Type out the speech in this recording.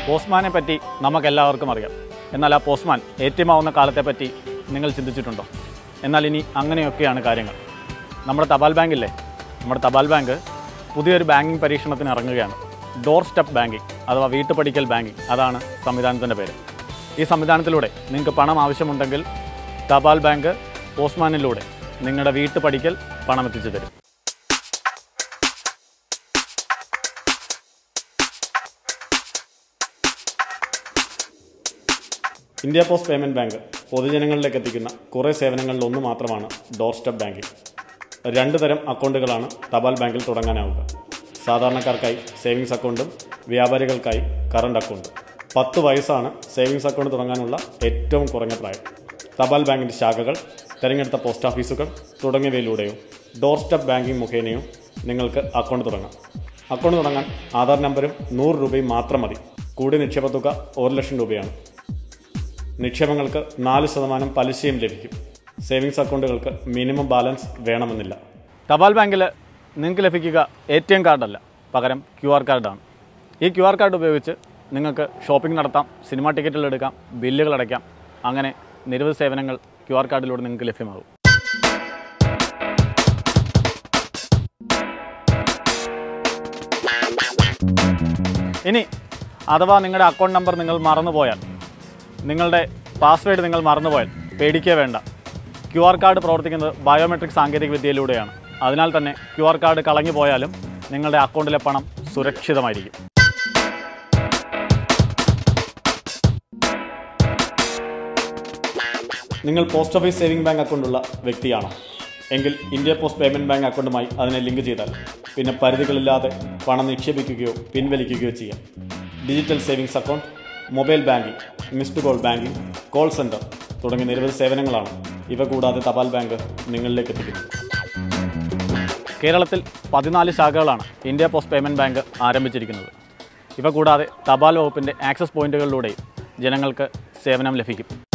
പോസ്റ്റ്മാനെ പറ്റി നമുക്കെല്ലാവർക്കും അറിയാം എന്നാൽ ആ പോസ്റ്റ്മാൻ എ ടി എം ആവുന്ന കാലത്തെപ്പറ്റി നിങ്ങൾ ചിന്തിച്ചിട്ടുണ്ടോ എന്നാൽ ഇനി അങ്ങനെയൊക്കെയാണ് കാര്യങ്ങൾ നമ്മുടെ തപാൽ ബാങ്കില്ലേ നമ്മുടെ തപാൽ ബാങ്ക് പുതിയൊരു ബാങ്കിങ് പരീക്ഷണത്തിന് ഇറങ്ങുകയാണ് ഡോർ സ്റ്റെപ്പ് ബാങ്കിങ് അഥവാ വീട്ടുപടിക്കൽ ബാങ്കിങ് അതാണ് സംവിധാനത്തിൻ്റെ പേര് ഈ സംവിധാനത്തിലൂടെ നിങ്ങൾക്ക് പണം ആവശ്യമുണ്ടെങ്കിൽ തപാൽ ബാങ്ക് പോസ്റ്റ്മാനിലൂടെ നിങ്ങളുടെ വീട്ടുപടിക്കൽ പണം എത്തിച്ചു തരും ഇന്ത്യ പോസ്റ്റ് പേയ്മെൻറ്റ് ബാങ്ക് പൊതുജനങ്ങളിലേക്ക് എത്തിക്കുന്ന കുറേ സേവനങ്ങളിൽ ഒന്ന് മാത്രമാണ് ഡോർ സ്റ്റെപ്പ് ബാങ്കിങ് രണ്ട് തരം അക്കൗണ്ടുകളാണ് തപാൽ ബാങ്കിൽ തുടങ്ങാനാവുക സാധാരണക്കാർക്കായി സേവിങ്സ് അക്കൗണ്ടും വ്യാപാരികൾക്കായി കറണ്ട് അക്കൗണ്ടും പത്ത് വയസ്സാണ് സേവിങ്സ് അക്കൗണ്ട് തുടങ്ങാനുള്ള ഏറ്റവും കുറഞ്ഞ പ്രായം തപാൽ ബാങ്കിൻ്റെ ശാഖകൾ തിരഞ്ഞെടുത്ത പോസ്റ്റ് ഓഫീസുകൾ തുടങ്ങിയവയിലൂടെയോ ഡോർ സ്റ്റെപ്പ് ബാങ്കിംഗ് മുഖേനയോ നിങ്ങൾക്ക് അക്കൗണ്ട് തുടങ്ങാം അക്കൗണ്ട് തുടങ്ങാൻ ആധാർ നമ്പരും നൂറ് രൂപയും മാത്രം മതി കൂടി നിക്ഷേപ തുക ഒരു ലക്ഷം രൂപയാണ് നിക്ഷേപങ്ങൾക്ക് നാല് ശതമാനം പലിശയും ലഭിക്കും സേവിങ്സ് അക്കൗണ്ടുകൾക്ക് മിനിമം ബാലൻസ് വേണമെന്നില്ല തപാൽ ബാങ്കിൽ നിങ്ങൾക്ക് ലഭിക്കുക എ ടി എം കാർഡല്ല പകരം ക്യു ആർ കാർഡാണ് ഈ ക്യു ആർ കാർഡ് ഉപയോഗിച്ച് നിങ്ങൾക്ക് ഷോപ്പിംഗ് നടത്താം സിനിമാ ടിക്കറ്റുകൾ എടുക്കാം ബില്ലുകൾ അടയ്ക്കാം അങ്ങനെ നിരവധി സേവനങ്ങൾ ക്യു ആർ കാർഡിലൂടെ നിങ്ങൾക്ക് ലഭ്യമാകും ഇനി അഥവാ നിങ്ങളുടെ അക്കൗണ്ട് നമ്പർ നിങ്ങൾ മറന്നുപോയാൽ നിങ്ങളുടെ പാസ്വേഡ് നിങ്ങൾ മറന്നുപോയാൽ പേടിക്കേ വേണ്ട ക്യു ആർ കാർഡ് പ്രവർത്തിക്കുന്നത് ബയോമെട്രിക് സാങ്കേതിക വിദ്യയിലൂടെയാണ് അതിനാൽ തന്നെ ക്യു ആർ കാർഡ് കളഞ്ഞു പോയാലും നിങ്ങളുടെ അക്കൗണ്ടിലെ പണം സുരക്ഷിതമായിരിക്കും നിങ്ങൾ പോസ്റ്റ് ഓഫീസ് സേവിംഗ് ബാങ്ക് അക്കൗണ്ടുള്ള വ്യക്തിയാണോ എങ്കിൽ ഇന്ത്യ പോസ്റ്റ് പേയ്മെൻറ്റ് ബാങ്ക് അക്കൗണ്ടുമായി അതിനെ ലിങ്ക് ചെയ്താൽ പിന്നെ പരിധികളില്ലാതെ പണം നിക്ഷേപിക്കുകയോ പിൻവലിക്കുകയോ ചെയ്യാം digital savings account mobile banking missed call banking call centre തുടങ്ങിയ നിരവധി സേവനങ്ങളാണ് ഇവ കൂടാതെ തപാൽ ബാങ്ക് നിങ്ങളിലേക്ക് എത്തിക്കുന്നത് കേരളത്തിൽ പതിനാല് ശാഖകളാണ് ഇന്ത്യ പോസ്റ്റ് പേയ്മെൻറ്റ് ബാങ്ക് ആരംഭിച്ചിരിക്കുന്നത് ഇവ കൂടാതെ തപാൽ വകുപ്പിൻ്റെ ആക്സസ് പോയിന്റുകളിലൂടെയും ജനങ്ങൾക്ക് സേവനം ലഭിക്കും